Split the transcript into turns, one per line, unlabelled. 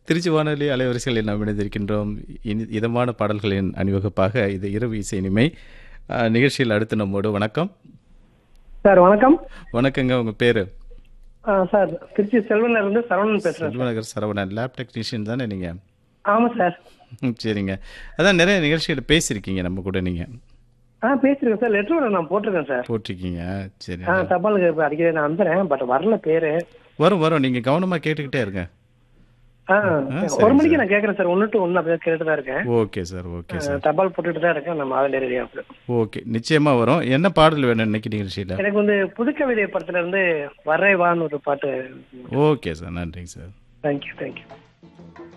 திருச்சி வானொலி அலைவரிசைகளில் நாம் இணைந்திருக்கின்றோம் இனி இதமான பாடல்களின் அணிவகுப்பாக இது இரவு இசை இனிமை அஹ், நிகழ்ச்சியில் அடுத்து நம்மோடு வணக்கம்
சார் வணக்கம்
வணக்கங்க உங்கள் பேர்
ஆ, சார் திருச்சி செல்வன்ல இருந்து சரவணன் பேசுறேன்
செல்வநகர் சரவணன் லேப் டெக்னீஷியன் தானே நீங்கள்
ஆமா சார்
சரிங்க அதான் நிறைய நிகழ்ச்சிகள் பேசியிருக்கீங்க நம்ம கூட நீங்கள்
ஆ பேசிருக்கேன் சார் லெட்டர் நான் போட்டிருக்கேன் சார்
போட்டிருக்கீங்க சரி
ஆ தபாலுக்கு இப்ப அடிக்கடி நான் வந்துடுறேன் பட் வரல பேரு
வரும் வரும் நீங்கள் கவனமாக கேட்டுக்கிட்டே இருங்க
ஆ
சரி,
ஒரு மணிக்கு நான் கேட்கறேன் சார் ஒன்று டு ஒன்று அப்படியே கேட்டுட்டு தான் இருக்கேன்
ஓகே சார் ஓகே
ஆ,
சார்
தபால் போட்டுட்டு தான் இருக்கேன் நம்ம அதில் ரெடியாக
ஓகே நிச்சயமாக வரும் என்ன பாடல் வேணும் இன்னைக்கு நிகழ்ச்சியில்
எனக்கு வந்து புதுக்கவிதை படத்துல இருந்து வர்றே வான்னு ஒரு பாட்டு
ஓகே சார் நன்றிங்க சார்
தேங்க்யூ தேங்க்யூ